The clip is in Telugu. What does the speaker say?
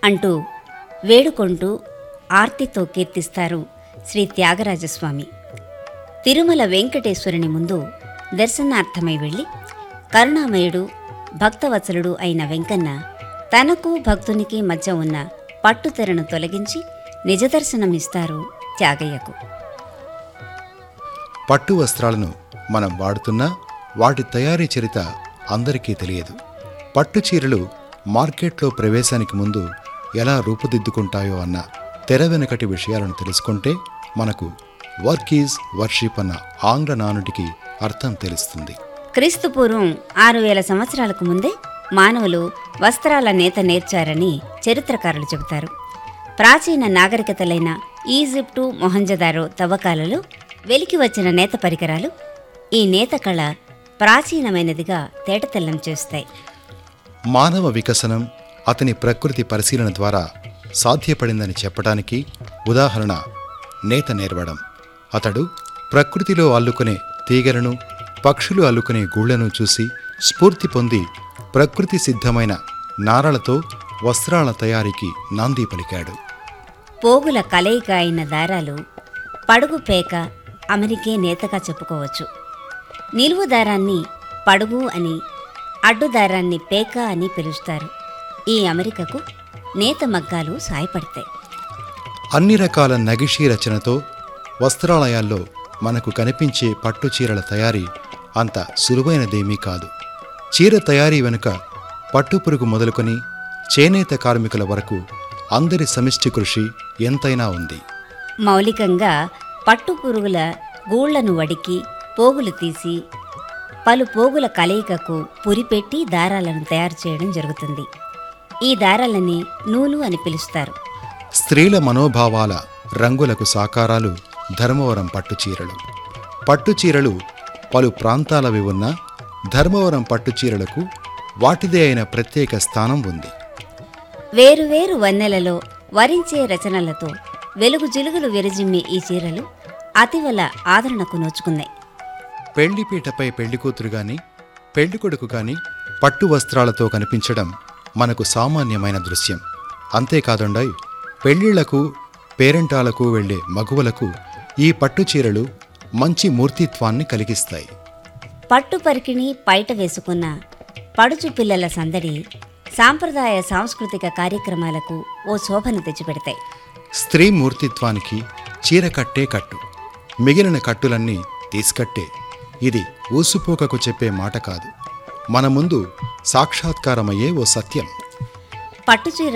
అంటూ వేడుకొంటూ ఆర్తితో కీర్తిస్తారు శ్రీ త్యాగరాజస్వామి తిరుమల వెంకటేశ్వరుని ముందు దర్శనార్థమై వెళ్ళి కరుణామయుడు భక్తవత్సలుడు అయిన వెంకన్న తనకు భక్తునికి మధ్య ఉన్న పట్టుతెరను తొలగించి నిజదర్శనమిస్తారు త్యాగయ్యకు పట్టు వస్త్రాలను మనం వాడుతున్నా వాటి తయారీ చరిత అందరికీ తెలియదు పట్టు చీరలు మార్కెట్లో ప్రవేశానికి ముందు ఎలా రూపుదిద్దుకుంటాయో అన్న తెర వెనుకటి విషయాలను తెలుసుకుంటే మనకు వర్క్ ఈజ్ వర్షిప్ అన్న ఆంగ్ల నానుడికి అర్థం తెలుస్తుంది క్రీస్తు పూర్వం ఆరు వేల సంవత్సరాలకు ముందే మానవులు వస్త్రాల నేత నేర్చారని చరిత్రకారులు చెబుతారు ప్రాచీన నాగరికతలైన ఈజిప్టు మొహంజదారో తవ్వకాలలో వెలికి వచ్చిన నేత పరికరాలు ఈ నేత కళ ప్రాచీనమైనదిగా తేటతెల్లం చేస్తాయి మానవ వికసనం అతని ప్రకృతి పరిశీలన ద్వారా సాధ్యపడిందని చెప్పడానికి ఉదాహరణ నేత నేర్వడం అతడు ప్రకృతిలో అల్లుకునే తీగలను పక్షులు అల్లుకునే గూళ్లను చూసి స్ఫూర్తి పొంది ప్రకృతి సిద్ధమైన నారలతో వస్త్రాల తయారీకి నాంది పలికాడు పోగుల కలయిక అయిన దారాలు పడుగు పేక అమెరికే నేతగా చెప్పుకోవచ్చు నిలువు దారాన్ని పడుగు అని అడ్డు దారాన్ని పేక అని పిలుస్తారు ఈ అమెరికకు నేత మగ్గాలు సాయపడతాయి అన్ని రకాల నగిషీ రచనతో వస్త్రాలయాల్లో మనకు కనిపించే పట్టు చీరల తయారీ అంత సులువైనదేమీ కాదు చీర తయారీ వెనుక పట్టుపురుగు మొదలుకొని చేనేత కార్మికుల వరకు అందరి సమిష్టి కృషి ఎంతైనా ఉంది మౌలికంగా పట్టు పురుగుల గూళ్లను వడికి పోగులు తీసి పలు పోగుల కలయికకు పురిపెట్టి దారాలను తయారు చేయడం జరుగుతుంది ఈ దారాలని నూలు అని పిలుస్తారు స్త్రీల మనోభావాల రంగులకు సాకారాలు ధర్మవరం పట్టుచీరలు పట్టుచీరలు పలు ప్రాంతాలవి ఉన్న ధర్మవరం పట్టుచీరలకు వాటిదే అయిన ప్రత్యేక స్థానం ఉంది వేరువేరు వన్నెలలో వరించే రచనలతో వెలుగు జిలుగులు విరజిమ్మే ఈ చీరలు అతివల ఆదరణకు నోచుకున్నాయి పెళ్లిపీటపై పెళ్లికూతురు గాని పెళ్లికొడుకు గాని పట్టు వస్త్రాలతో కనిపించడం మనకు సామాన్యమైన దృశ్యం అంతేకాదండాయ్ పెళ్లిళ్లకు పేరెంటాలకు వెళ్లే మగువలకు ఈ పట్టు చీరలు మంచి మూర్తిత్వాన్ని కలిగిస్తాయి పట్టు పరికిణి పైట వేసుకున్న పడుచు పిల్లల సందడి సాంప్రదాయ సాంస్కృతిక కార్యక్రమాలకు ఓ శోభను తెచ్చిపెడతాయి స్త్రీ మూర్తిత్వానికి చీర కట్టే కట్టు మిగిలిన కట్టులన్నీ తీసుకట్టే ఇది ఊసుపోకకు చెప్పే మాట కాదు మన ముందు సాక్షాత్కారమయ్యే ఓ సత్యం పట్టుచీర